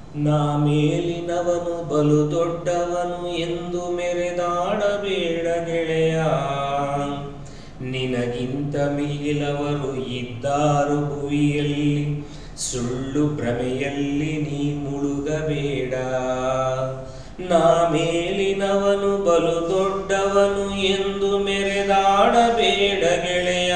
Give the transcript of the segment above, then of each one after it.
ನಾ ಮೇಲಿನವನು ಬಲು ದೊಡ್ಡವನು ಎಂದು ಮೆರೆದಾಡಬೇಡ ಗೆಳೆಯ ನಿನಗಿಂತ ಮಿಗಿಲವರು ಇದ್ದಾರು ಭುವಿಯಲ್ಲಿ ಸುಳ್ಳು ಭ್ರಮೆಯಲ್ಲಿ ನೀ ಮುಳುಗಬೇಡ ನಾ ಮೇಲಿನವನು ಬಲು ದೊಡ್ಡವನು ಎಂದು ಮೆರೆದಾಡಬೇಡ ಗೆಳೆಯ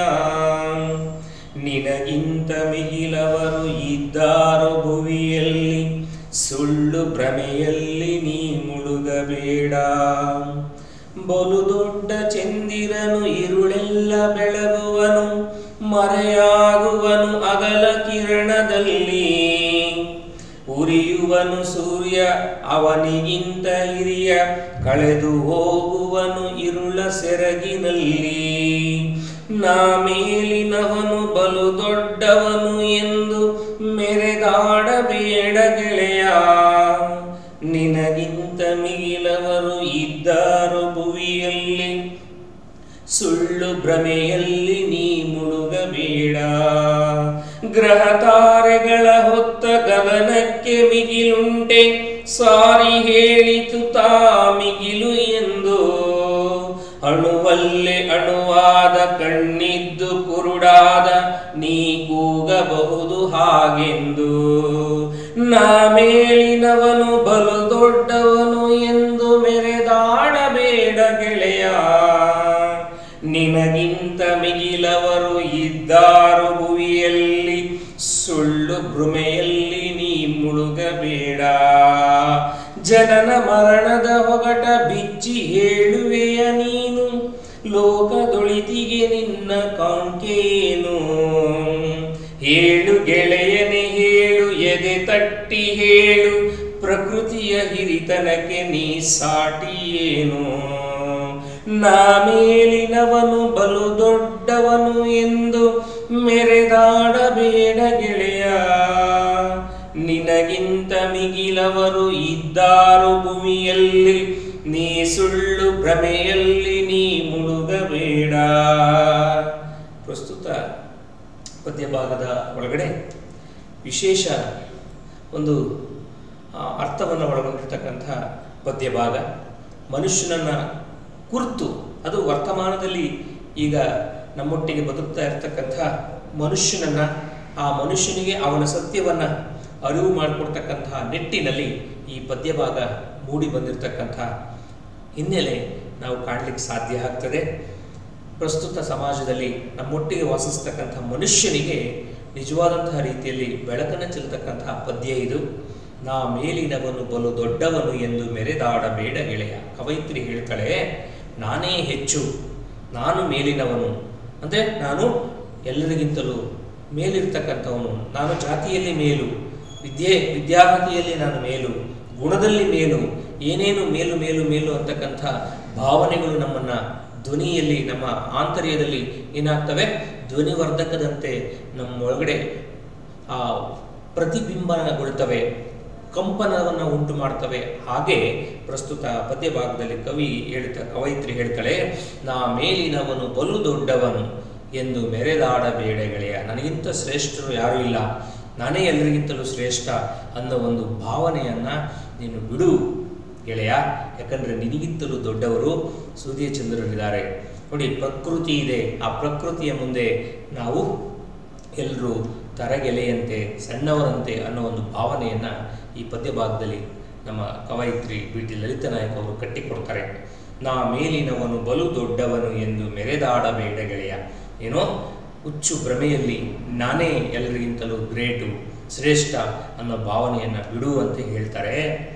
ನಿನಗಿಂತ ಮಿಗಿಲವರು ಇದ್ದಾರು ಭುವಿಯಲ್ಲಿ ಸುಳ್ಳು ಭ್ರಮೆಯಲ್ಲಿ ನೀ ಮುಳುಗಬೇಡ ಬಲು ದೊಡ್ಡ ಚಂದಿರನು ಇರುಳೆಲ್ಲ ಬೆಳಗುವನು ಮರೆಯಾಗುವನು ಅಗಲ ಕಿರಣದಲ್ಲಿ ಉರಿಯುವನು ಸೂರ್ಯ ಅವನಿಗಿಂತ ಹಿರಿಯ ಕಳೆದು ಹೋಗುವನು ಇರುಳ ಸೆರಗಿನಲ್ಲಿ ನಾ ಮೇಲಿನವನು ಬಲು ದೊಡ್ಡವನು ಎಂದು ಮೆರೆದಾಡಬೇಡ ಗೆಳೆಯ ನಿನಗಿಂತ ಮಿಗಿಲವರು ಇದ್ದಾರು ಭುವಿಯಲ್ಲಿ ಸುಳ್ಳು ಭ್ರಮೆಯಲ್ಲಿ ನೀ ಮುಳುಗಬೇಡ ಗ್ರಹ ತಾರೆಗಳ ಹೊತ್ತ ಗಗನಕ್ಕೆ ಮಿಗಿಲುಂಟೆ ಸಾರಿ ಹೇಳಿತು ತಾ ಮಿಗಿಲು ಎಂದು ಅಣುವಲ್ಲೇ ಅಣುವಾದ ಕಣ್ಣಿದ್ದು ಕುರುಡಾದ ನೀ ಕೂಗಬಹುದು ಹಾಗೆಂದು ನಾ ಮೇಲಿನವನು ಬಲು ದೊಡ್ಡವನು ಎಂದು ಮೆರೆದಾಡಬೇಡ ಗೆಳೆಯ ನಿನಗಿಂತ ಮಿಗಿಲವರು ಇದ್ದಾರು ಭುವಿಯಲ್ಲಿ ಸುಳ್ಳು ಭ್ರಮೆಯಲ್ಲಿ ನೀ ಮುಳುಗಬೇಡ ಜನನ ಮರಣದ ಹೊಗಟ ಬಿಚ್ಚಿ ಹೇಳುವೆಯ ನೀನು ಲೋಕದೊಳಿತಿಗೆ ನಿನ್ನ ಕಾಂಕೇನು ಹೇಳು ಗೆಳೆಯನೆ ಹೇಳು ಎದೆ ತಟ್ಟಿ ಹೇಳು ಪ್ರಕೃತಿಯ ಹಿರಿತನಕ್ಕೆ ನೀ ಸಾಟಿಯೇನು ನಾ ಮೇಲಿನವನು ಬಲು ದೊಡ್ಡವನು ಎಂದು ಮೆರೆದಾಡಬೇಡ ಗೆಳೆಯ ನಿನಗಿಂತ ಮಿಗಿಲವರು ಇದ್ದಾರು ಭೂಮಿಯಲ್ಲಿ ನೀ ಸುಳ್ಳು ಭ್ರಮೆಯಲ್ಲಿ ನೀ ಮುಳುಗಬೇಡ ಪ್ರಸ್ತುತ ಪದ್ಯ ಭಾಗದ ಒಳಗಡೆ ವಿಶೇಷ ಒಂದು ಆ, ಅರ್ಥವನ್ನು ಒಳಗೊಂಡಿರ್ತಕ್ಕಂಥ ಪದ್ಯ ಭಾಗ ಮನುಷ್ಯನನ್ನ ಕುರಿತು ಅದು ವರ್ತಮಾನದಲ್ಲಿ ಈಗ ನಮ್ಮೊಟ್ಟಿಗೆ ಬದುಕ್ತಾ ಇರ್ತಕ್ಕಂಥ ಮನುಷ್ಯನನ್ನ ಆ ಮನುಷ್ಯನಿಗೆ ಅವನ ಸತ್ಯವನ್ನ ಅರಿವು ಮಾಡಿಕೊಡ್ತಕ್ಕಂತಹ ನಿಟ್ಟಿನಲ್ಲಿ ಈ ಪದ್ಯ ಭಾಗ ಮೂಡಿ ಬಂದಿರತಕ್ಕಂಥ ಹಿನ್ನೆಲೆ ನಾವು ಕಾಣಲಿಕ್ಕೆ ಸಾಧ್ಯ ಆಗ್ತದೆ ಪ್ರಸ್ತುತ ಸಮಾಜದಲ್ಲಿ ನಮ್ಮೊಟ್ಟಿಗೆ ವಾಸಿಸ್ತಕ್ಕಂಥ ಮನುಷ್ಯನಿಗೆ ನಿಜವಾದಂತಹ ರೀತಿಯಲ್ಲಿ ಬೆಳಕನ್ನು ಚೆಲ್ಲತಕ್ಕಂತಹ ಪದ್ಯ ಇದು ನಾ ಮೇಲಿನವನು ಬಲು ದೊಡ್ಡವನು ಎಂದು ಮೆರೆದಾಡಬೇಡ ಗೆಳೆಯ ಕವಯಿತ್ರಿ ಹೇಳ್ತಾಳೆ ನಾನೇ ಹೆಚ್ಚು ನಾನು ಮೇಲಿನವನು ಅಂದರೆ ನಾನು ಎಲ್ಲರಿಗಿಂತಲೂ ಮೇಲಿರ್ತಕ್ಕಂಥವನು ನಾನು ಜಾತಿಯಲ್ಲಿ ಮೇಲು ವಿದ್ಯೆ ವಿದ್ಯಾರ್ಥಿಯಲ್ಲಿ ನಾನು ಮೇಲು ಗುಣದಲ್ಲಿ ಮೇಲು ಏನೇನು ಮೇಲು ಮೇಲು ಮೇಲು ಅಂತಕ್ಕಂಥ ಭಾವನೆಗಳು ನಮ್ಮನ್ನ ಧ್ವನಿಯಲ್ಲಿ ನಮ್ಮ ಆಂತರ್ಯದಲ್ಲಿ ಏನಾಗ್ತವೆ ಧ್ವನಿವರ್ಧಕದಂತೆ ನಮ್ಮ ಒಳಗಡೆ ಆ ಪ್ರತಿಬಿಂಬನಗೊಳ್ತವೆ ಕಂಪನವನ್ನು ಉಂಟು ಮಾಡ್ತವೆ ಹಾಗೆ ಪ್ರಸ್ತುತ ಪದ್ಯ ಭಾಗದಲ್ಲಿ ಕವಿ ಹೇಳ್ತಾ ಕವಯಿತ್ರಿ ಹೇಳ್ತಾಳೆ ನಾ ಮೇಲಿನವನು ಬಲು ದೊಡ್ಡವನು ಎಂದು ಮೆರೆದಾಡಬೇಡ ಗೆಳೆಯ ನನಗಿಂತ ಶ್ರೇಷ್ಠರು ಯಾರೂ ಇಲ್ಲ ನಾನೇ ಎಲ್ಲರಿಗಿಂತಲೂ ಶ್ರೇಷ್ಠ ಅನ್ನೋ ಒಂದು ಭಾವನೆಯನ್ನ ನೀನು ಬಿಡು ಗೆಳೆಯ ಯಾಕಂದ್ರೆ ನಿನಗಿಂತಲೂ ದೊಡ್ಡವರು ಸೂರ್ಯ ಚಂದ್ರರಿದ್ದಾರೆ ನೋಡಿ ಪ್ರಕೃತಿ ಇದೆ ಆ ಪ್ರಕೃತಿಯ ಮುಂದೆ ನಾವು ಎಲ್ಲರೂ ತರಗೆಲೆಯಂತೆ ಸಣ್ಣವರಂತೆ ಅನ್ನೋ ಒಂದು ಭಾವನೆಯನ್ನ ಈ ಪದ್ಯ ಭಾಗದಲ್ಲಿ ನಮ್ಮ ಕವಯಿತ್ರಿ ಬಿ ಟಿ ಲಲಿತ ನಾಯಕ್ ಅವರು ಕಟ್ಟಿಕೊಡ್ತಾರೆ ನಾ ಮೇಲಿನವನು ಬಲು ದೊಡ್ಡವನು ಎಂದು ಮೆರೆದಾಡಬೇಡ ಗೆಳೆಯ ಏನೋ ಹುಚ್ಚು ಭ್ರಮೆಯಲ್ಲಿ ನಾನೇ ಎಲ್ಲರಿಗಿಂತಲೂ ಗ್ರೇಟು ಶ್ರೇಷ್ಠ ಅನ್ನೋ ಭಾವನೆಯನ್ನ ಬಿಡು ಅಂತ ಹೇಳ್ತಾರೆ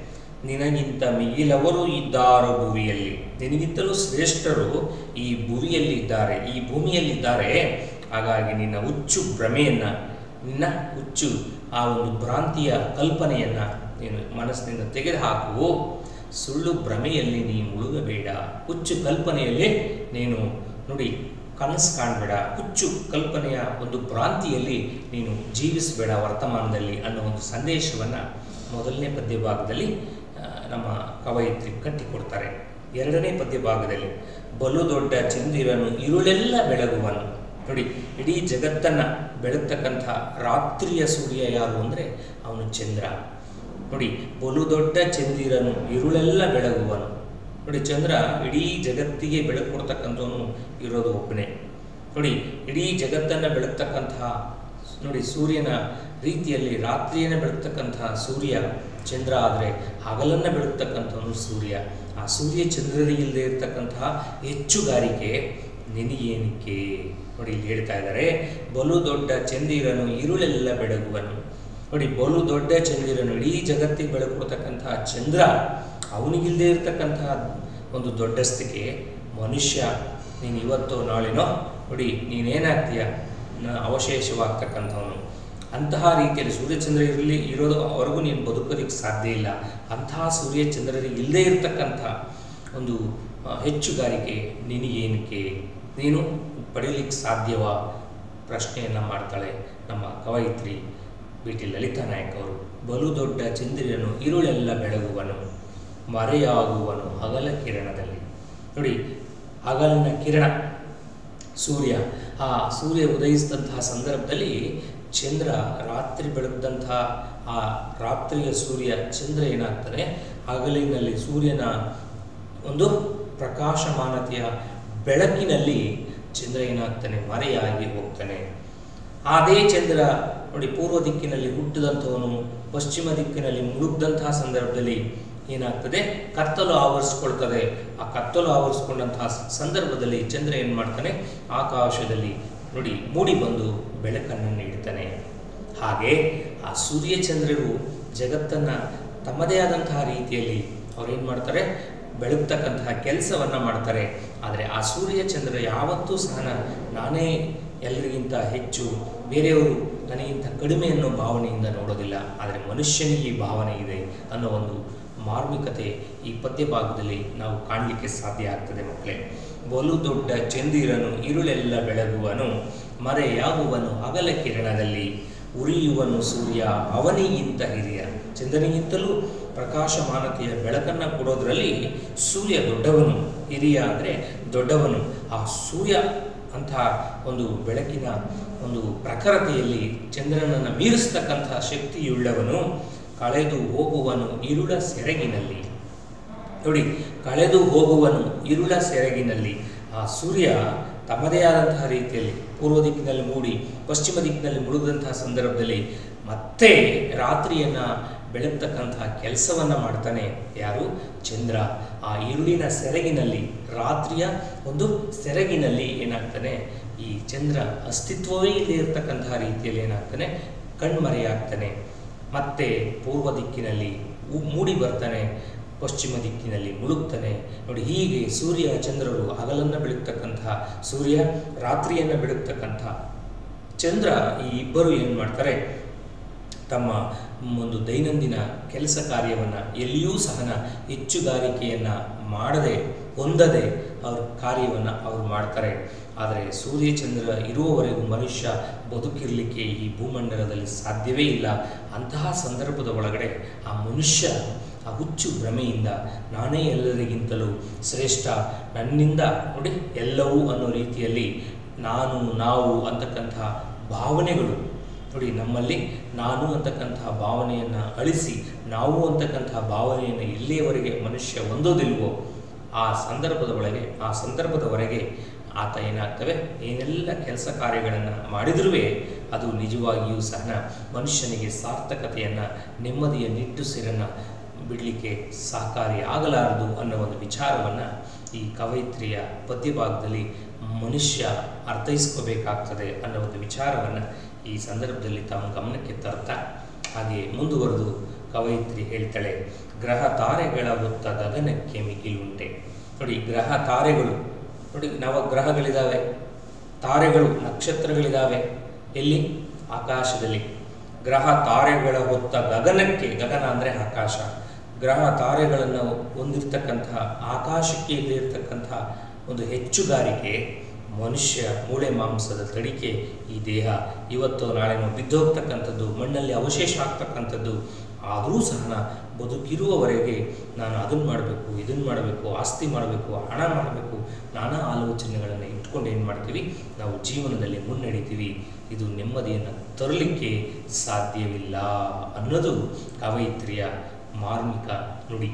ನಿನಗಿಂತ ಮಿಗಿಲವರು ಇದ್ದಾರೋ ಭುವಿಯಲ್ಲಿ ನಿನಗಿಂತಲೂ ಶ್ರೇಷ್ಠರು ಈ ಭುವಿಯಲ್ಲಿ ಇದ್ದಾರೆ ಈ ಭೂಮಿಯಲ್ಲಿದ್ದಾರೆ ಹಾಗಾಗಿ ನಿನ್ನ ಹುಚ್ಚು ಭ್ರಮೆಯನ್ನ ನಿನ್ನ ಹುಚ್ಚು ಆ ಒಂದು ಭ್ರಾಂತಿಯ ಕಲ್ಪನೆಯನ್ನ ನೀನು ಮನಸ್ಸಿನಿಂದ ತೆಗೆದುಹಾಕು ಸುಳ್ಳು ಭ್ರಮೆಯಲ್ಲಿ ನೀ ಮುಳುಗಬೇಡ ಹುಚ್ಚು ಕಲ್ಪನೆಯಲ್ಲಿ ನೀನು ನೋಡಿ ಕನಸು ಕಾಣಬೇಡ ಹುಚ್ಚು ಕಲ್ಪನೆಯ ಒಂದು ಭ್ರಾಂತಿಯಲ್ಲಿ ನೀನು ಜೀವಿಸಬೇಡ ವರ್ತಮಾನದಲ್ಲಿ ಅನ್ನೋ ಒಂದು ಸಂದೇಶವನ್ನು ಮೊದಲನೇ ಪದ್ಯ ಭಾಗದಲ್ಲಿ ಆ, ನಮ್ಮ ಕವಯಿತ್ರಿ ಕಟ್ಟಿಕೊಡ್ತಾರೆ ಎರಡನೇ ಪದ್ಯ ಭಾಗದಲ್ಲಿ ಬಲು ದೊಡ್ಡ ಚಂದಿರನು ಇರುಳೆಲ್ಲ ಬೆಳಗುವನು ನೋಡಿ ಇಡೀ ಜಗತ್ತನ್ನ ಬೆಳಗ್ತಕ್ಕಂಥ ರಾತ್ರಿಯ ಸೂರ್ಯ ಯಾರು ಅಂದರೆ ಅವನು ಚಂದ್ರ ನೋಡಿ ಬಲು ದೊಡ್ಡ ಚಂದಿರನು ಇರುಳೆಲ್ಲ ಬೆಳಗುವನು ನೋಡಿ ಚಂದ್ರ ಇಡೀ ಜಗತ್ತಿಗೆ ಬೆಳಕು ಕೊಡ್ತಕ್ಕಂಥವನು ಇರೋದು ಒಬ್ಬನೇ ನೋಡಿ ಇಡೀ ಜಗತ್ತನ್ನು ಬೆಳಗ್ತಕ್ಕಂತಹ ನೋಡಿ ಸೂರ್ಯನ ರೀತಿಯಲ್ಲಿ ರಾತ್ರಿಯನ್ನು ಬೆಳಗ್ತಕ್ಕಂತಹ ಸೂರ್ಯ ಚಂದ್ರ ಆದರೆ ಹಗಲನ್ನು ಬೆಳಗ್ತಕ್ಕಂಥವನು ಸೂರ್ಯ ಆ ಸೂರ್ಯ ಚಂದ್ರರಿಗಿಲ್ಲದೆ ಇರತಕ್ಕಂತಹ ಹೆಚ್ಚುಗಾರಿಕೆ ನಿನಗೇನಿಕೆ ನೋಡಿ ಇಲ್ಲಿ ಹೇಳ್ತಾ ಇದ್ದಾರೆ ಬಲು ದೊಡ್ಡ ಚಂದಿರನು ಇರುಳೆಲ್ಲ ಬೆಳಗುವನು ನೋಡಿ ಬಲು ದೊಡ್ಡ ಚಂದಿರನು ಇಡೀ ಜಗತ್ತಿಗೆ ಬೆಳಕು ಕೊಡ್ತಕ್ಕಂತಹ ಚಂದ್ರ ಅವನಿಗಿಲ್ಲದೆ ಇರತಕ್ಕಂತಹ ಒಂದು ದೊಡ್ಡಸ್ತಿಕೆ ಮನುಷ್ಯ ನೀನು ಇವತ್ತೋ ನಾಳೆನೋ ನೋಡಿ ನೀನೇನಾಗ್ತೀಯ ನ- ಅವಶೇಷವಾಗ್ತಕ್ಕಂಥವನು ಅಂತಹ ರೀತಿಯಲ್ಲಿ ಸೂರ್ಯಚಂದ್ರ ಇರಲಿ ಇರೋದವರೆಗೂ ನೀನು ಬದುಕೋದಕ್ಕೆ ಸಾಧ್ಯ ಇಲ್ಲ ಅಂತಹ ಸೂರ್ಯಚಂದ್ರರಿಗೆ ಇಲ್ಲದೇ ಇರತಕ್ಕಂಥ ಒಂದು ಆ, ಹೆಚ್ಚುಗಾರಿಕೆ ನಿನಗೇನಕ್ಕೆ ನೀನು ಪಡೀಲಿಕ್ಕೆ ಸಾಧ್ಯವಾ ಪ್ರಶ್ನೆಯನ್ನು ಮಾಡ್ತಾಳೆ ನಮ್ಮ ಕವಯಿತ್ರಿ ಬಿ ಟಿ ಲಲಿತಾ ನಾಯಕ್ ಅವರು ಬಲು ದೊಡ್ಡ ಚಂದ್ರನು ಇರುಳೆಲ್ಲ ಬೆಳಗುವನು ಮರೆಯಾಗುವನು ಹಗಲ ಕಿರಣದಲ್ಲಿ ನೋಡಿ ಹಗಲಿನ ಕಿರಣ ಸೂರ್ಯ ಆ ಸೂರ್ಯ ಉದಯಿಸಿದಂತಹ ಸಂದರ್ಭದಲ್ಲಿ ಚಂದ್ರ ರಾತ್ರಿ ಬೆಳಗ್ದಂತಹ ಆ ರಾತ್ರಿಯ ಸೂರ್ಯ ಚಂದ್ರ ಏನಾಗ್ತಾನೆ ಹಗಲಿನಲ್ಲಿ ಸೂರ್ಯನ ಒಂದು ಪ್ರಕಾಶಮಾನತೆಯ ಬೆಳಕಿನಲ್ಲಿ ಚಂದ್ರ ಏನಾಗ್ತಾನೆ ಮರೆಯಾಗಿ ಹೋಗ್ತಾನೆ ಅದೇ ಚಂದ್ರ ನೋಡಿ ಪೂರ್ವ ದಿಕ್ಕಿನಲ್ಲಿ ಹುಟ್ಟಿದಂಥವನು ಪಶ್ಚಿಮ ದಿಕ್ಕಿನಲ್ಲಿ ಮುಳುಗ್ದಂತಹ ಸಂದರ್ಭದಲ್ಲಿ ಏನಾಗ್ತದೆ ಕತ್ತಲು ಆವರಿಸ್ಕೊಳ್ತದೆ ಆ ಕತ್ತಲು ಆವರಿಸ್ಕೊಂಡಂತಹ ಸಂದರ್ಭದಲ್ಲಿ ಚಂದ್ರ ಏನು ಮಾಡ್ತಾನೆ ಆಕಾಶದಲ್ಲಿ ನೋಡಿ ಮೂಡಿ ಬಂದು ಬೆಳಕನ್ನು ನೀಡ್ತಾನೆ ಹಾಗೆ ಆ ಸೂರ್ಯ ಚಂದ್ರರು ಜಗತ್ತನ್ನು ತಮ್ಮದೇ ಆದಂತಹ ರೀತಿಯಲ್ಲಿ ಅವ್ರೇನು ಮಾಡ್ತಾರೆ ಬೆಳಗ್ತಕ್ಕಂತಹ ಕೆಲಸವನ್ನು ಮಾಡ್ತಾರೆ ಆದರೆ ಆ ಸೂರ್ಯ ಚಂದ್ರ ಯಾವತ್ತೂ ಸಹ ನಾನೇ ಎಲ್ಲರಿಗಿಂತ ಹೆಚ್ಚು ಬೇರೆಯವರು ನನಗಿಂತ ಕಡಿಮೆ ಅನ್ನೋ ಭಾವನೆಯಿಂದ ನೋಡೋದಿಲ್ಲ ಆದರೆ ಮನುಷ್ಯನಿಗೆ ಈ ಭಾವನೆ ಇದೆ ಅನ್ನೋ ಒಂದು ಮಾರ್ಮಿಕತೆ ಈ ಪದ್ಯ ಭಾಗದಲ್ಲಿ ನಾವು ಕಾಣಲಿಕ್ಕೆ ಸಾಧ್ಯ ಆಗ್ತದೆ ಮಕ್ಕಳೇ ಬಲು ದೊಡ್ಡ ಚಂದಿರನು ಇರುಳೆಲ್ಲ ಬೆಳಗುವನು ಮರೆಯಾಗುವನು ಹಗಲ ಕಿರಣದಲ್ಲಿ ಉರಿಯುವನು ಸೂರ್ಯ ಅವನಿಗಿಂತ ಹಿರಿಯ ಚಂದ್ರನಿಗಿಂತಲೂ ಪ್ರಕಾಶಮಾನತೆಯ ಬೆಳಕನ್ನು ಕೊಡೋದ್ರಲ್ಲಿ ಸೂರ್ಯ ದೊಡ್ಡವನು ಹಿರಿಯ ಅಂದರೆ ದೊಡ್ಡವನು ಆ ಸೂರ್ಯ ಅಂಥ ಒಂದು ಬೆಳಕಿನ ಒಂದು ಪ್ರಖರತೆಯಲ್ಲಿ ಚಂದ್ರನನ್ನು ಮೀರಿಸ್ತಕ್ಕಂತಹ ಶಕ್ತಿಯುಳ್ಳವನು ಕಳೆದು ಹೋಗುವನು ಇರುಳ ಸೆರಗಿನಲ್ಲಿ ನೋಡಿ ಕಳೆದು ಹೋಗುವನು ಇರುಳ ಸೆರಗಿನಲ್ಲಿ ಆ ಸೂರ್ಯ ತಮ್ಮದೇ ಆದಂತಹ ರೀತಿಯಲ್ಲಿ ಪೂರ್ವ ದಿಕ್ಕಿನಲ್ಲಿ ಮೂಡಿ ಪಶ್ಚಿಮ ದಿಕ್ಕಿನಲ್ಲಿ ಮುಳುಗದಂತಹ ಸಂದರ್ಭದಲ್ಲಿ ಮತ್ತೆ ರಾತ್ರಿಯನ್ನು ಬೆಳಗ್ತಕ್ಕಂತಹ ಕೆಲಸವನ್ನು ಮಾಡ್ತಾನೆ ಯಾರು ಚಂದ್ರ ಆ ಇರುಳಿನ ಸೆರಗಿನಲ್ಲಿ ರಾತ್ರಿಯ ಒಂದು ಸೆರಗಿನಲ್ಲಿ ಏನಾಗ್ತಾನೆ ಈ ಚಂದ್ರ ಅಸ್ತಿತ್ವವೇ ಇಲ್ಲದೆ ಇರತಕ್ಕಂತಹ ರೀತಿಯಲ್ಲಿ ಏನಾಗ್ತಾನೆ ಕಣ್ಮರೆಯಾಗ್ತಾನೆ ಮತ್ತೆ ಪೂರ್ವ ದಿಕ್ಕಿನಲ್ಲಿ ಉ- ಮೂಡಿ ಬರ್ತಾನೆ ಪಶ್ಚಿಮ ದಿಕ್ಕಿನಲ್ಲಿ ಮುಳುಗ್ತಾನೆ ನೋಡಿ ಹೀಗೆ ಸೂರ್ಯ ಚಂದ್ರರು ಹಗಲನ್ನು ಬೆಳಗ್ತಕ್ಕಂತಹ ಸೂರ್ಯ ರಾತ್ರಿಯನ್ನು ಬೆಳಗ್ತಕ್ಕಂಥ ಚಂದ್ರ ಈ ಇಬ್ಬರು ಏನು ಮಾಡ್ತಾರೆ ತಮ್ಮ ಒಂದು ದೈನಂದಿನ ಕೆಲಸ ಕಾರ್ಯವನ್ನು ಎಲ್ಲಿಯೂ ಸಹ ಹೆಚ್ಚುಗಾರಿಕೆಯನ್ನು ಮಾಡದೆ ಹೊಂದದೆ ಅವ್ರ ಕಾರ್ಯವನ್ನು ಅವರು ಮಾಡ್ತಾರೆ ಆದರೆ ಸೂರ್ಯಚಂದ್ರ ಇರುವವರೆಗೂ ಮನುಷ್ಯ ಬದುಕಿರಲಿಕ್ಕೆ ಈ ಭೂಮಂಡಲದಲ್ಲಿ ಸಾಧ್ಯವೇ ಇಲ್ಲ ಅಂತಹ ಸಂದರ್ಭದ ಒಳಗಡೆ ಆ ಮನುಷ್ಯ ಆ ಹುಚ್ಚು ಭ್ರಮೆಯಿಂದ ನಾನೇ ಎಲ್ಲರಿಗಿಂತಲೂ ಶ್ರೇಷ್ಠ ನನ್ನಿಂದ ನೋಡಿ ಎಲ್ಲವೂ ಅನ್ನೋ ರೀತಿಯಲ್ಲಿ ನಾನು ನಾವು ಅಂತಕ್ಕಂತಹ ಭಾವನೆಗಳು ನೋಡಿ ನಮ್ಮಲ್ಲಿ ನಾನು ಅಂತಕ್ಕಂತಹ ಭಾವನೆಯನ್ನು ಅಳಿಸಿ ನಾವು ಅಂತಕ್ಕಂತಹ ಭಾವನೆಯನ್ನು ಇಲ್ಲಿಯವರೆಗೆ ಮನುಷ್ಯ ಹೊಂದೋದಿಲ್ವೋ ಆ ಸಂದರ್ಭದ ಒಳಗೆ ಆ ಸಂದರ್ಭದವರೆಗೆ ಆತ ಏನಾಗ್ತವೆ ಏನೆಲ್ಲ ಕೆಲಸ ಕಾರ್ಯಗಳನ್ನು ಮಾಡಿದ್ರೂ ಅದು ನಿಜವಾಗಿಯೂ ಸಹ ಮನುಷ್ಯನಿಗೆ ಸಾರ್ಥಕತೆಯನ್ನು ನೆಮ್ಮದಿಯ ನಿಟ್ಟುಸಿರನ್ನು ಬಿಡಲಿಕ್ಕೆ ಸಹಕಾರಿ ಆಗಲಾರದು ಅನ್ನೋ ಒಂದು ವಿಚಾರವನ್ನು ಈ ಕವಯಿತ್ರಿಯ ಪದ್ಯಭಾಗದಲ್ಲಿ ಮನುಷ್ಯ ಅರ್ಥೈಸ್ಕೋಬೇಕಾಗ್ತದೆ ಅನ್ನೋ ಒಂದು ವಿಚಾರವನ್ನು ಈ ಸಂದರ್ಭದಲ್ಲಿ ತಾವು ಗಮನಕ್ಕೆ ತರ್ತಾ ಹಾಗೆ ಮುಂದುವರೆದು ಕವಯಿತ್ರಿ ಹೇಳ್ತಾಳೆ ಗ್ರಹ ತಾರೆಗಳ ಹೊತ್ತ ಗಗನಕ್ಕೆ ಮಿಗಿಲುಂಟೆ ನೋಡಿ ಗ್ರಹ ತಾರೆಗಳು ನೋಡಿ ನವಗ್ರಹಗಳಿದ್ದಾವೆ ತಾರೆಗಳು ನಕ್ಷತ್ರಗಳಿದ್ದಾವೆ ಎಲ್ಲಿ ಆಕಾಶದಲ್ಲಿ ಗ್ರಹ ತಾರೆಗಳ ಹೊತ್ತ ಗಗನಕ್ಕೆ ಗಗನ ಅಂದರೆ ಆಕಾಶ ಗ್ರಹ ತಾರೆಗಳನ್ನು ಹೊಂದಿರತಕ್ಕಂತಹ ಆಕಾಶಕ್ಕೆ ಇಲ್ಲಿರ್ತಕ್ಕಂತಹ ಒಂದು ಹೆಚ್ಚುಗಾರಿಕೆ ಮನುಷ್ಯ ಮೂಳೆ ಮಾಂಸದ ತಡಿಕೆ ಈ ದೇಹ ಇವತ್ತು ನಾಳೆ ಬಿದ್ದೋಗ್ತಕ್ಕಂಥದ್ದು ಮಣ್ಣಲ್ಲಿ ಅವಶೇಷ ಆಗ್ತಕ್ಕಂಥದ್ದು ಆದರೂ ಸಹ ನಾ ಬದುಕಿರುವವರೆಗೆ ನಾನು ಅದನ್ನು ಮಾಡಬೇಕು ಇದನ್ನು ಮಾಡಬೇಕು ಆಸ್ತಿ ಮಾಡಬೇಕು ಹಣ ಮಾಡಬೇಕು ನಾನಾ ಆಲೋಚನೆಗಳನ್ನು ಇಟ್ಕೊಂಡು ಏನು ಮಾಡ್ತೀವಿ ನಾವು ಜೀವನದಲ್ಲಿ ಮುನ್ನಡೀತೀವಿ ಇದು ನೆಮ್ಮದಿಯನ್ನು ತರಲಿಕ್ಕೆ ಸಾಧ್ಯವಿಲ್ಲ ಅನ್ನೋದು ಕವಯಿತ್ರಿಯ ಮಾರ್ಮಿಕ ನುಡಿ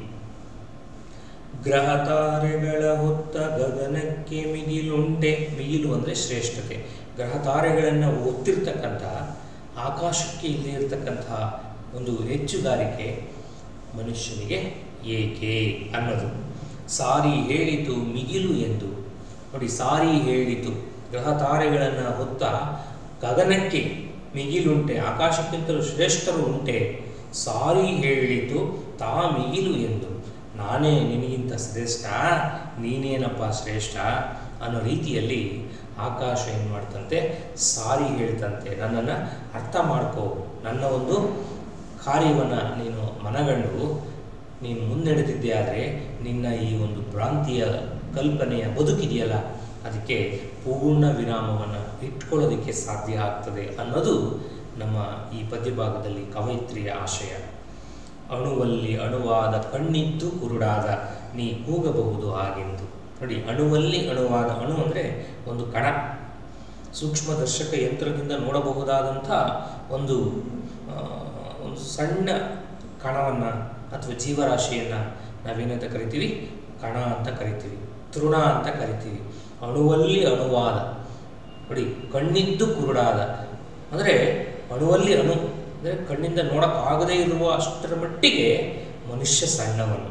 ಗ್ರಹ ತಾರೆಗಳ ಹೊತ್ತ ಗಗನಕ್ಕೆ ಮಿಗಿಲುಂಟೆ ಮಿಗಿಲು ಅಂದರೆ ಶ್ರೇಷ್ಠತೆ ಗ್ರಹ ತಾರೆಗಳನ್ನು ಒತ್ತಿರ್ತಕ್ಕಂಥ ಆಕಾಶಕ್ಕೆ ಇಲ್ಲದೆ ಇರತಕ್ಕಂತಹ ಒಂದು ಹೆಚ್ಚುಗಾರಿಕೆ ಮನುಷ್ಯನಿಗೆ ಏಕೆ ಅನ್ನೋದು ಸಾರಿ ಹೇಳಿತು ಮಿಗಿಲು ಎಂದು ನೋಡಿ ಸಾರಿ ಹೇಳಿತು ಗ್ರಹ ತಾರೆಗಳನ್ನು ಹೊತ್ತ ಗಗನಕ್ಕೆ ಮಿಗಿಲುಂಟೆ ಆಕಾಶಕ್ಕಿಂತಲೂ ಶ್ರೇಷ್ಠರು ಉಂಟೆ ಸಾರಿ ಹೇಳಿತು ತಾ ಮಿಗಿಲು ಎಂದು ನಾನೇ ನಿನಗಿಂತ ಶ್ರೇಷ್ಠ ನೀನೇನಪ್ಪ ಶ್ರೇಷ್ಠ ಅನ್ನೋ ರೀತಿಯಲ್ಲಿ ಆಕಾಶ ಏನು ಮಾಡ್ತಂತೆ ಸಾರಿ ಹೇಳ್ತಂತೆ ನನ್ನನ್ನು ಅರ್ಥ ಮಾಡ್ಕೋ ನನ್ನ ಒಂದು ಕಾರ್ಯವನ್ನು ನೀನು ಮನಗಂಡು ನೀನು ಮುನ್ನಡೆದಿದ್ದೆ ಆದರೆ ನಿನ್ನ ಈ ಒಂದು ಭ್ರಾಂತಿಯ ಕಲ್ಪನೆಯ ಬದುಕಿದೆಯಲ್ಲ ಅದಕ್ಕೆ ಪೂರ್ಣ ವಿರಾಮವನ್ನು ಇಟ್ಕೊಳ್ಳೋದಕ್ಕೆ ಸಾಧ್ಯ ಆಗ್ತದೆ ಅನ್ನೋದು ನಮ್ಮ ಈ ಪದ್ಯಭಾಗದಲ್ಲಿ ಕವಯಿತ್ರಿಯ ಆಶಯ ಅಣುವಲ್ಲಿ ಅಣುವಾದ ಕಣ್ಣಿದ್ದು ಕುರುಡಾದ ನೀ ಕೂಗಬಹುದು ಹಾಗೆಂದು ನೋಡಿ ಅಣುವಲ್ಲಿ ಅಣುವಾದ ಅಣು ಅಂದರೆ ಒಂದು ಕಣ ಸೂಕ್ಷ್ಮದರ್ಶಕ ಯಂತ್ರದಿಂದ ನೋಡಬಹುದಾದಂಥ ಒಂದು ಆ, ಒಂದು ಸಣ್ಣ ಕಣವನ್ನು ಅಥವಾ ಜೀವರಾಶಿಯನ್ನು ನಾವೇನಂತ ಕರಿತೀವಿ ಕಣ ಅಂತ ಕರಿತೀವಿ ತೃಣ ಅಂತ ಕರಿತೀವಿ ಅಣುವಲ್ಲಿ ಅಣುವಾದ ನೋಡಿ ಕಣ್ಣಿದ್ದು ಕುರುಡಾದ ಅಂದರೆ ಅಣುವಲ್ಲಿ ಅಣು ಅಂದರೆ ಕಣ್ಣಿಂದ ನೋಡಕ್ಕಾಗದೇ ಇರುವ ಅಷ್ಟರ ಮಟ್ಟಿಗೆ ಮನುಷ್ಯ ಸಣ್ಣವನು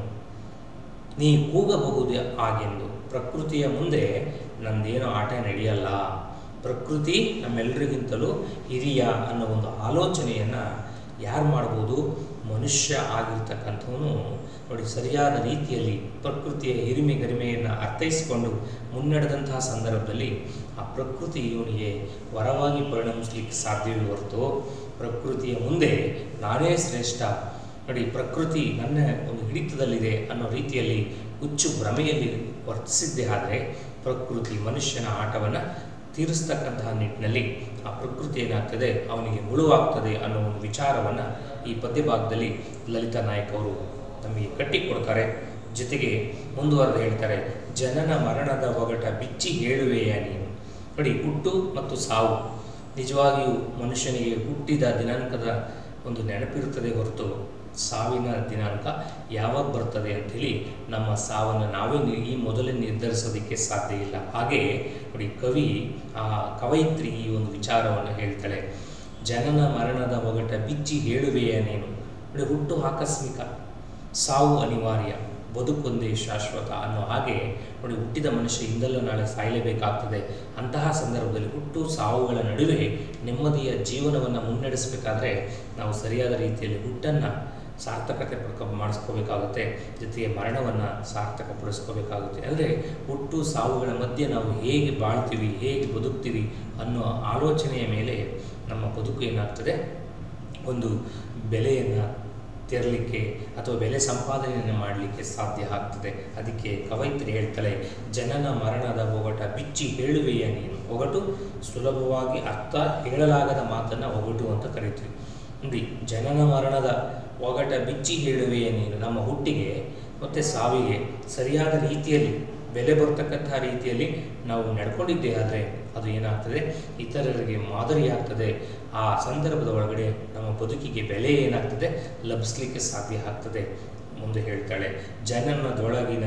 ನೀ ಕೂಗಬಹುದೇ ಹಾಗೆಂದು ಪ್ರಕೃತಿಯ ಮುಂದೆ ನಂದೇನು ಆಟ ನಡೆಯಲ್ಲ ಪ್ರಕೃತಿ ನಮ್ಮೆಲ್ಲರಿಗಿಂತಲೂ ಹಿರಿಯ ಅನ್ನೋ ಒಂದು ಆಲೋಚನೆಯನ್ನು ಯಾರು ಮಾಡ್ಬೋದು ಮನುಷ್ಯ ಆಗಿರ್ತಕ್ಕಂಥವನು ನೋಡಿ ಸರಿಯಾದ ರೀತಿಯಲ್ಲಿ ಪ್ರಕೃತಿಯ ಹಿರಿಮೆ ಗರಿಮೆಯನ್ನು ಅರ್ಥೈಸಿಕೊಂಡು ಮುನ್ನಡೆದಂತಹ ಸಂದರ್ಭದಲ್ಲಿ ಆ ಪ್ರಕೃತಿ ಇವನಿಗೆ ವರವಾಗಿ ಪರಿಣಮಿಸಲಿಕ್ಕೆ ಸಾಧ್ಯವೇ ಹೊರತು ಪ್ರಕೃತಿಯ ಮುಂದೆ ನಾನೇ ಶ್ರೇಷ್ಠ ನೋಡಿ ಪ್ರಕೃತಿ ನನ್ನ ಒಂದು ಹಿಡಿತದಲ್ಲಿದೆ ಅನ್ನೋ ರೀತಿಯಲ್ಲಿ ಹುಚ್ಚು ಭ್ರಮೆಯಲ್ಲಿ ವರ್ತಿಸಿದ್ದೇ ಆದರೆ ಪ್ರಕೃತಿ ಮನುಷ್ಯನ ಆಟವನ್ನು ತೀರಿಸ್ತಕ್ಕಂತಹ ನಿಟ್ಟಿನಲ್ಲಿ ಆ ಪ್ರಕೃತಿ ಏನಾಗ್ತದೆ ಅವನಿಗೆ ಮುಳುವಾಗ್ತದೆ ಅನ್ನೋ ಒಂದು ವಿಚಾರವನ್ನು ಈ ಪದ್ಯಭಾಗದಲ್ಲಿ ಲಲಿತಾ ನಾಯಕ್ ಅವರು ನಮಗೆ ಕಟ್ಟಿಕೊಡ್ತಾರೆ ಜೊತೆಗೆ ಮುಂದುವರೆದು ಹೇಳ್ತಾರೆ ಜನನ ಮರಣದ ಒಗಟ ಬಿಚ್ಚಿ ಹೇಳುವೆಯ ನೀನು ನೋಡಿ ಹುಟ್ಟು ಮತ್ತು ಸಾವು ನಿಜವಾಗಿಯೂ ಮನುಷ್ಯನಿಗೆ ಹುಟ್ಟಿದ ದಿನಾಂಕದ ಒಂದು ನೆನಪಿರುತ್ತದೆ ಹೊರತು ಸಾವಿನ ದಿನಾಂಕ ಯಾವಾಗ ಬರ್ತದೆ ಅಂಥೇಳಿ ನಮ್ಮ ಸಾವನ್ನು ನಾವೇ ನಿ- ಈ ಮೊದಲೇ ನಿರ್ಧರಿಸೋದಕ್ಕೆ ಸಾಧ್ಯ ಇಲ್ಲ ಹಾಗೆ ನೋಡಿ ಕವಿ ಆ ಕವಯಿತ್ರಿ ಈ ಒಂದು ವಿಚಾರವನ್ನು ಹೇಳ್ತಾಳೆ ಜನನ ಮರಣದ ಒಗಟ ಬಿಚ್ಚಿ ಹೇಳುವೆಯ ನೀನು ನೋಡಿ ಹುಟ್ಟು ಆಕಸ್ಮಿಕ ಸಾವು ಅನಿವಾರ್ಯ ಬದುಕೊಂದೇ ಶಾಶ್ವತ ಅನ್ನೋ ಹಾಗೆ ನೋಡಿ ಹುಟ್ಟಿದ ಮನುಷ್ಯ ಇಂದಲ್ಲ ನಾಳೆ ಸಾಯಲೇಬೇಕಾಗ್ತದೆ ಅಂತಹ ಸಂದರ್ಭದಲ್ಲಿ ಹುಟ್ಟು ಸಾವುಗಳ ನಡುವೆ ನೆಮ್ಮದಿಯ ಜೀವನವನ್ನು ಮುನ್ನಡೆಸಬೇಕಾದ್ರೆ ನಾವು ಸರಿಯಾದ ರೀತಿಯಲ್ಲಿ ಹುಟ್ಟನ್ನು ಸಾರ್ಥಕತೆ ಪಡ್ಕೊ ಮಾಡಿಸ್ಕೋಬೇಕಾಗುತ್ತೆ ಜೊತೆಗೆ ಮರಣವನ್ನು ಸಾರ್ಥಕಪಡಿಸ್ಕೋಬೇಕಾಗುತ್ತೆ ಅಂದರೆ ಹುಟ್ಟು ಸಾವುಗಳ ಮಧ್ಯೆ ನಾವು ಹೇಗೆ ಬಾಳ್ತೀವಿ ಹೇಗೆ ಬದುಕ್ತೀವಿ ಅನ್ನೋ ಆಲೋಚನೆಯ ಮೇಲೆ ನಮ್ಮ ಬದುಕು ಏನಾಗ್ತದೆ ಒಂದು ಬೆಲೆಯನ್ನು ತೆರಲಿಕ್ಕೆ ಅಥವಾ ಬೆಲೆ ಸಂಪಾದನೆಯನ್ನು ಮಾಡಲಿಕ್ಕೆ ಸಾಧ್ಯ ಆಗ್ತದೆ ಅದಕ್ಕೆ ಕವಯಿತ್ರಿ ಹೇಳ್ತಾಳೆ ಜನನ ಮರಣದ ಒಗಟ ಬಿಚ್ಚಿ ಹೇಳುವೆಯ ನೀನು ಒಗಟು ಸುಲಭವಾಗಿ ಅರ್ಥ ಹೇಳಲಾಗದ ಮಾತನ್ನು ಒಗಟು ಅಂತ ಕರಿತೀವಿ ನೋಡಿ ಜನನ ಮರಣದ ಒಗಟ ಬಿಚ್ಚಿ ಹೇಳುವೆಯ ನೀನು ನಮ್ಮ ಹುಟ್ಟಿಗೆ ಮತ್ತು ಸಾವಿಗೆ ಸರಿಯಾದ ರೀತಿಯಲ್ಲಿ ಬೆಲೆ ಬರ್ತಕ್ಕಂತಹ ರೀತಿಯಲ್ಲಿ ನಾವು ನಡ್ಕೊಂಡಿದ್ದೇ ಆದರೆ ಅದು ಏನಾಗ್ತದೆ ಇತರರಿಗೆ ಮಾದರಿಯಾಗ್ತದೆ ಆ ಸಂದರ್ಭದ ಒಳಗಡೆ ನಮ್ಮ ಬದುಕಿಗೆ ಬೆಲೆ ಏನಾಗ್ತದೆ ಲಭಿಸ್ಲಿಕ್ಕೆ ಸಾಧ್ಯ ಆಗ್ತದೆ ಮುಂದೆ ಹೇಳ್ತಾಳೆ ಜನನದೊಳಗಿನ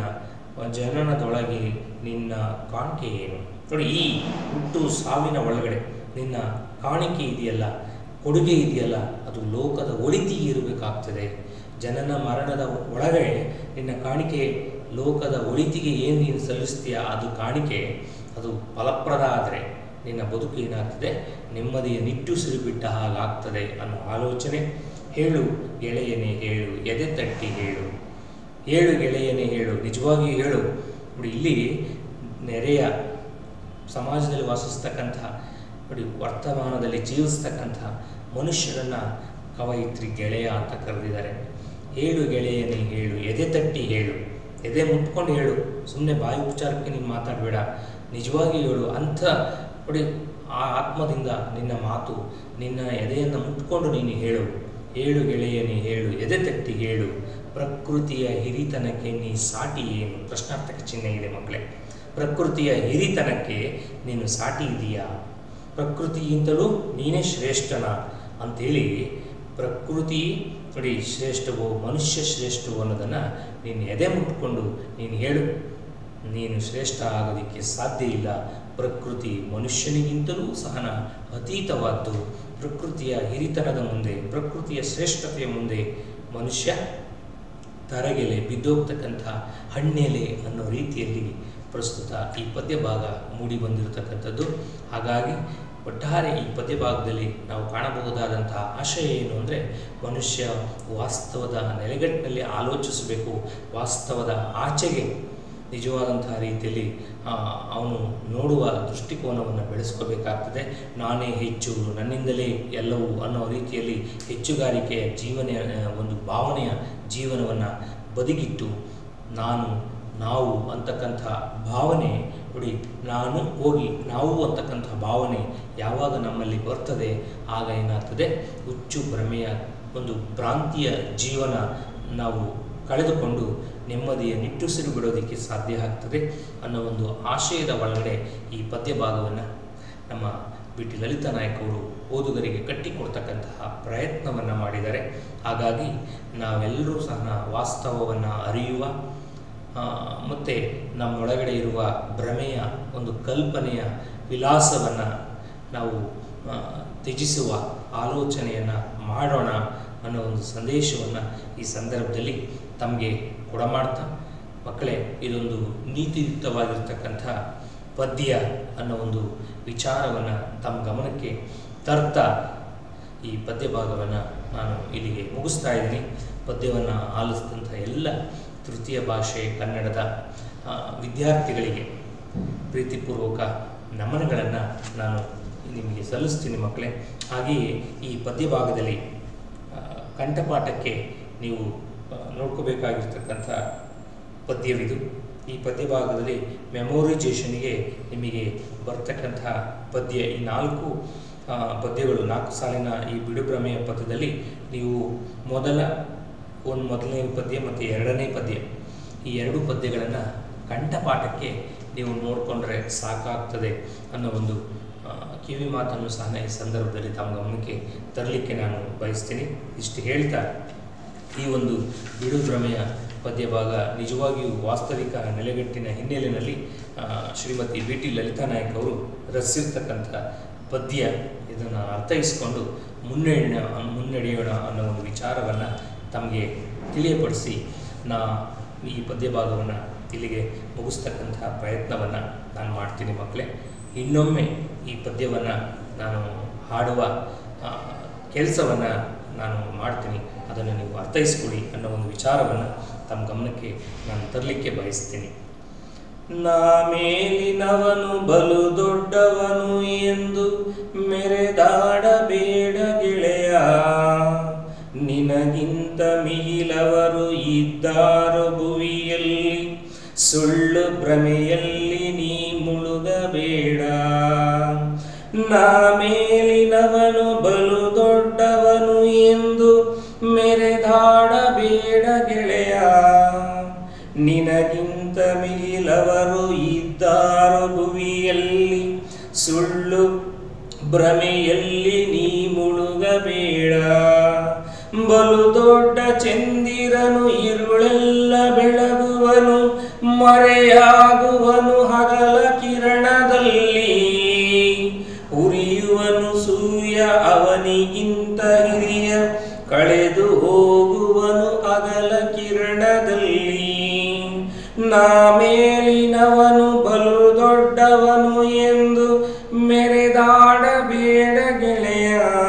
ಜನನದೊಳಗೆ ನಿನ್ನ ಕಾಣಿಕೆ ಏನು ನೋಡಿ ಈ ಹುಟ್ಟು ಸಾವಿನ ಒಳಗಡೆ ನಿನ್ನ ಕಾಣಿಕೆ ಇದೆಯಲ್ಲ ಕೊಡುಗೆ ಇದೆಯಲ್ಲ ಅದು ಲೋಕದ ಒಳಿತಿಗೆ ಇರಬೇಕಾಗ್ತದೆ ಜನನ ಮರಣದ ಒಳಗಡೆ ನಿನ್ನ ಕಾಣಿಕೆ ಲೋಕದ ಒಳಿತಿಗೆ ಏನು ನೀನು ಸಲ್ಲಿಸ್ತೀಯ ಅದು ಕಾಣಿಕೆ ಅದು ಫಲಪ್ರದ ಆದರೆ ನಿನ್ನ ಬದುಕು ಏನಾಗ್ತದೆ ನೆಮ್ಮದಿಯ ನಿಟ್ಟುಸಿರು ಬಿಟ್ಟ ಹಾಗಾಗ್ತದೆ ಅನ್ನೋ ಆಲೋಚನೆ ಹೇಳು ಗೆಳೆಯನೇ ಹೇಳು ಎದೆ ತಟ್ಟಿ ಹೇಳು ಹೇಳು ಗೆಳೆಯನೇ ಹೇಳು ನಿಜವಾಗಿಯೂ ಹೇಳು ನೋಡಿ ಇಲ್ಲಿ ನೆರೆಯ ಸಮಾಜದಲ್ಲಿ ವಾಸಿಸ್ತಕ್ಕಂಥ ನೋಡಿ ವರ್ತಮಾನದಲ್ಲಿ ಜೀವಿಸ್ತಕ್ಕಂಥ ಮನುಷ್ಯರನ್ನು ಕವಯಿತ್ರಿ ಗೆಳೆಯ ಅಂತ ಕರೆದಿದ್ದಾರೆ ಹೇಳು ಗೆಳೆಯನೇ ಹೇಳು ಎದೆ ತಟ್ಟಿ ಹೇಳು ಎದೆ ಮುಟ್ಕೊಂಡು ಹೇಳು ಸುಮ್ಮನೆ ಬಾಯಿ ಉಪಚಾರಕ್ಕೆ ನೀನು ಮಾತಾಡಬೇಡ ನಿಜವಾಗಿ ಹೇಳು ಅಂಥ ನೋಡಿ ಆ ಆತ್ಮದಿಂದ ನಿನ್ನ ಮಾತು ನಿನ್ನ ಎದೆಯನ್ನು ಮುಟ್ಕೊಂಡು ನೀನು ಹೇಳು ಏಳು ಗೆಳೆಯನೇ ಹೇಳು ಎದೆ ತಟ್ಟಿ ಹೇಳು ಪ್ರಕೃತಿಯ ಹಿರಿತನಕ್ಕೆ ನೀ ಸಾಟಿ ಏನು ಪ್ರಶ್ನಾರ್ಥಕ ಚಿಹ್ನೆ ಇದೆ ಮಕ್ಕಳೇ ಪ್ರಕೃತಿಯ ಹಿರಿತನಕ್ಕೆ ನೀನು ಸಾಟಿ ಇದೆಯಾ ಪ್ರಕೃತಿಗಿಂತಲೂ ನೀನೇ ಶ್ರೇಷ್ಠನ ಅಂಥೇಳಿ ಪ್ರಕೃತಿ ನೋಡಿ ಶ್ರೇಷ್ಠವೋ ಮನುಷ್ಯ ಶ್ರೇಷ್ಠವೋ ಅನ್ನೋದನ್ನು ನೀನು ಎದೆ ಮುಟ್ಕೊಂಡು ನೀನು ಹೇಳು ನೀನು ಶ್ರೇಷ್ಠ ಆಗೋದಕ್ಕೆ ಸಾಧ್ಯ ಇಲ್ಲ ಪ್ರಕೃತಿ ಮನುಷ್ಯನಿಗಿಂತಲೂ ಸಹನ ಅತೀತವಾದ್ದು ಪ್ರಕೃತಿಯ ಹಿರಿತನದ ಮುಂದೆ ಪ್ರಕೃತಿಯ ಶ್ರೇಷ್ಠತೆಯ ಮುಂದೆ ಮನುಷ್ಯ ತರಗೆಲೆ ಬಿದ್ದೋಗ್ತಕ್ಕಂಥ ಹಣ್ಣೆಲೆ ಅನ್ನೋ ರೀತಿಯಲ್ಲಿ ಪ್ರಸ್ತುತ ಈ ಪದ್ಯ ಭಾಗ ಮೂಡಿ ಬಂದಿರತಕ್ಕಂಥದ್ದು ಹಾಗಾಗಿ ಒಟ್ಟಾರೆ ಈ ಪದ್ಯ ಭಾಗದಲ್ಲಿ ನಾವು ಕಾಣಬಹುದಾದಂತಹ ಆಶಯ ಏನು ಅಂದರೆ ಮನುಷ್ಯ ವಾಸ್ತವದ ನೆಲೆಗಟ್ಟಿನಲ್ಲಿ ಆಲೋಚಿಸಬೇಕು ವಾಸ್ತವದ ಆಚೆಗೆ ನಿಜವಾದಂತಹ ರೀತಿಯಲ್ಲಿ ಅವನು ನೋಡುವ ದೃಷ್ಟಿಕೋನವನ್ನು ಬೆಳೆಸ್ಕೋಬೇಕಾಗ್ತದೆ ನಾನೇ ಹೆಚ್ಚು ನನ್ನಿಂದಲೇ ಎಲ್ಲವೂ ಅನ್ನೋ ರೀತಿಯಲ್ಲಿ ಹೆಚ್ಚುಗಾರಿಕೆಯ ಜೀವನ ಒಂದು ಭಾವನೆಯ ಜೀವನವನ್ನು ಬದಿಗಿಟ್ಟು ನಾನು ನಾವು ಅಂತಕ್ಕಂಥ ಭಾವನೆ ನೋಡಿ ನಾನು ಹೋಗಿ ನಾವು ಅಂತಕ್ಕಂಥ ಭಾವನೆ ಯಾವಾಗ ನಮ್ಮಲ್ಲಿ ಬರ್ತದೆ ಆಗ ಏನಾಗ್ತದೆ ಹುಚ್ಚು ಭ್ರಮೆಯ ಒಂದು ಭ್ರಾಂತಿಯ ಜೀವನ ನಾವು ಕಳೆದುಕೊಂಡು ನೆಮ್ಮದಿಯ ನಿಟ್ಟುಸಿರು ಬಿಡೋದಕ್ಕೆ ಸಾಧ್ಯ ಆಗ್ತದೆ ಅನ್ನೋ ಒಂದು ಆಶಯದ ಒಳಗಡೆ ಈ ಪದ್ಯ ಭಾಗವನ್ನು ನಮ್ಮ ಬಿ ಟಿ ಲಲಿತಾ ನಾಯಕ್ ಅವರು ಓದುಗರಿಗೆ ಕಟ್ಟಿಕೊಡ್ತಕ್ಕಂತಹ ಪ್ರಯತ್ನವನ್ನು ಮಾಡಿದ್ದಾರೆ ಹಾಗಾಗಿ ನಾವೆಲ್ಲರೂ ಸಹ ವಾಸ್ತವವನ್ನು ಅರಿಯುವ ಮತ್ತು ನಮ್ಮೊಳಗಡೆ ಇರುವ ಭ್ರಮೆಯ ಒಂದು ಕಲ್ಪನೆಯ ವಿಲಾಸವನ್ನು ನಾವು ತ್ಯಜಿಸುವ ಆಲೋಚನೆಯನ್ನು ಮಾಡೋಣ ಅನ್ನೋ ಒಂದು ಸಂದೇಶವನ್ನು ಈ ಸಂದರ್ಭದಲ್ಲಿ ತಮಗೆ ಕೊಡಮಾಡ್ತಾ ಮಕ್ಕಳೇ ಇದೊಂದು ನೀತಿಯುಕ್ತವಾಗಿರ್ತಕ್ಕಂಥ ಪದ್ಯ ಅನ್ನೋ ಒಂದು ವಿಚಾರವನ್ನು ತಮ್ಮ ಗಮನಕ್ಕೆ ತರ್ತಾ ಈ ಪದ್ಯ ಭಾಗವನ್ನು ನಾನು ಇಲ್ಲಿಗೆ ಮುಗಿಸ್ತಾ ಇದ್ದೀನಿ ಪದ್ಯವನ್ನು ಆಲಿಸಿದಂಥ ಎಲ್ಲ ತೃತೀಯ ಭಾಷೆ ಕನ್ನಡದ ವಿದ್ಯಾರ್ಥಿಗಳಿಗೆ ಪ್ರೀತಿಪೂರ್ವಕ ನಮನಗಳನ್ನು ನಾನು ನಿಮಗೆ ಸಲ್ಲಿಸ್ತೀನಿ ಮಕ್ಕಳೇ ಹಾಗೆಯೇ ಈ ಪದ್ಯ ಭಾಗದಲ್ಲಿ ಕಂಠಪಾಠಕ್ಕೆ ನೀವು ನೋಡ್ಕೋಬೇಕಾಗಿರ್ತಕ್ಕಂಥ ಪದ್ಯವಿದು ಈ ಪದ್ಯ ಭಾಗದಲ್ಲಿ ಮೆಮೊರೈಜೇಷನ್ಗೆ ನಿಮಗೆ ಬರ್ತಕ್ಕಂಥ ಪದ್ಯ ಈ ನಾಲ್ಕು ಪದ್ಯಗಳು ನಾಲ್ಕು ಸಾಲಿನ ಈ ಬಿಡುಭ್ರಮೆಯ ಪದ್ಯದಲ್ಲಿ ನೀವು ಮೊದಲ ಒಂದು ಮೊದಲನೇ ಪದ್ಯ ಮತ್ತು ಎರಡನೇ ಪದ್ಯ ಈ ಎರಡು ಪದ್ಯಗಳನ್ನು ಕಂಠಪಾಠಕ್ಕೆ ನೀವು ನೋಡಿಕೊಂಡ್ರೆ ಸಾಕಾಗ್ತದೆ ಅನ್ನೋ ಒಂದು ಕಿವಿ ಮಾತನ್ನು ಸಹ ಈ ಸಂದರ್ಭದಲ್ಲಿ ತಮ್ಮ ಗಮನಕ್ಕೆ ತರಲಿಕ್ಕೆ ನಾನು ಬಯಸ್ತೀನಿ ಇಷ್ಟು ಹೇಳ್ತಾ ಈ ಒಂದು ಬಿಡುಭ್ರಮೆಯ ಪದ್ಯ ಭಾಗ ನಿಜವಾಗಿಯೂ ವಾಸ್ತವಿಕ ನೆಲೆಗಟ್ಟಿನ ಹಿನ್ನೆಲೆಯಲ್ಲಿ ಶ್ರೀಮತಿ ಬಿ ಟಿ ಲಲಿತಾ ನಾಯಕ್ ಅವರು ರಚಿಸಿರ್ತಕ್ಕಂಥ ಪದ್ಯ ಇದನ್ನು ಅರ್ಥೈಸಿಕೊಂಡು ಮುನ್ನಡೆಯ ಮುನ್ನಡೆಯೋಣ ಅನ್ನೋ ಒಂದು ವಿಚಾರವನ್ನು ತಮಗೆ ತಿಳಿಯಪಡಿಸಿ ನಾ ಈ ಪದ್ಯ ಭಾಗವನ್ನು ಇಲ್ಲಿಗೆ ಮುಗಿಸ್ತಕ್ಕಂಥ ಪ್ರಯತ್ನವನ್ನು ನಾನು ಮಾಡ್ತೀನಿ ಮಕ್ಕಳೇ ಇನ್ನೊಮ್ಮೆ ಈ ಪದ್ಯವನ್ನು ನಾನು ಹಾಡುವ ಕೆಲಸವನ್ನು ನಾನು ಮಾಡ್ತೀನಿ ಅದನ್ನು ನೀವು ಅರ್ಥೈಸ್ಕೊಳ್ಳಿ ಅನ್ನೋ ಒಂದು ವಿಚಾರವನ್ನು ತಮ್ಮ ಗಮನಕ್ಕೆ ನಾನು ತರಲಿಕ್ಕೆ ಬಯಸ್ತೀನಿ ನಾ ಮೇಲಿನವನು ಬಲು ದೊಡ್ಡವನು ಎಂದು ಮೆರೆದಾಡಬೇಡ ಗೆಳೆಯ ನಿನಗಿಂತ ಮಿಗಿಲವರು ಇದ್ದಾರು ಭುವಿಯಲ್ಲಿ ಸುಳ್ಳು ಭ್ರಮೆಯಲ್ಲಿ ನೀ ಮುಳುಗಬೇಡ ನಾ ಮೇಲಿನವನು ಬಲು ದೊಡ್ಡವನು ಎಂದು ಮೆರೆದಾಡಬೇಡ ಗೆಳೆಯ ನಿನಗಿಂತ ಮಿಗಿಲವರು ಇದ್ದಾರು ಭುವಿಯಲ್ಲಿ ಸುಳ್ಳು ಭ್ರಮೆಯಲ್ಲಿ ನೀ ಮುಳುಗಬೇಡ ಬಲು ದೊಡ್ಡ ಚಂದಿರನು ಇರುಳೆಲ್ಲ ಬೆಳಗುವನು ಮರೆಯಾಗುವನು ಹಗಲ ಕಿರಣದಲ್ಲಿ ಉರಿಯುವನು ಸೂರ್ಯ ಅವನಿಗಿಂತ ಹಿರಿಯ ಕಳೆದು ಹೋಗುವನು ಅಗಲ ಕಿರಣದಲ್ಲಿ ನಾ ಮೇಲಿನವನು ಬಲು ದೊಡ್ಡವನು ಎಂದು ಮೆರೆದಾಡಬೇಡ ಗೆಳೆಯ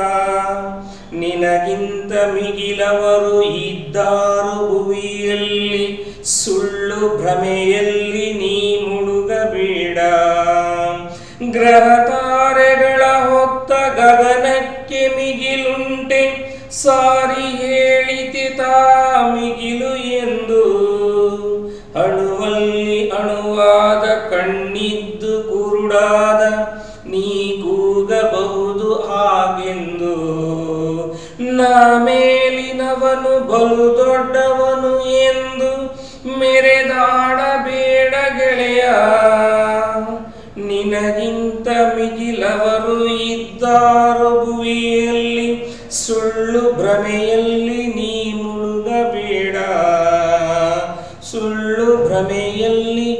ನಿನಗಿಂತ ಮಿಗಿಲವರು ಇದ್ದಾರು ಭುವಿಯಲ್ಲಿ ಸುಳ್ಳು ಭ್ರಮೆಯಲ್ಲಿ ನೀ ಮುಳುಗಬೇಡ ಗ್ರಹ ತಾರೆಗಳ ಹೊತ್ತ ಗಗನಕ್ಕೆ ಮಿಗಿಲುಂಟೆ ಸಾರಿ ಹೇಳಿತಿ ತಾ ಮಿಗಿಲು ಎಂದು ಅಣುವಲ್ಲಿ ಅಣುವಾದ ಕಣ್ಣಿದ್ದು ಕುರುಡಾದ ನೀ ಕೂಗಬಹುದು ಹಾಗೆಂದು ನಾ ದೊಡ್ಡವನು ಎಂದು ಮೆರೆದಾಡಬೇಡ ಗೆಳೆಯ ನಿನಗಿಂತ ಮಿಗಿಲವರು ಇದ್ದಾರೋ ಭುವಿಯಲ್ಲಿ ಸುಳ್ಳು ಭ್ರಮೆಯಲ್ಲಿ ನೀ ಮುಳುಗಬೇಡ ಸುಳ್ಳು ಭ್ರಮೆಯಲ್ಲಿ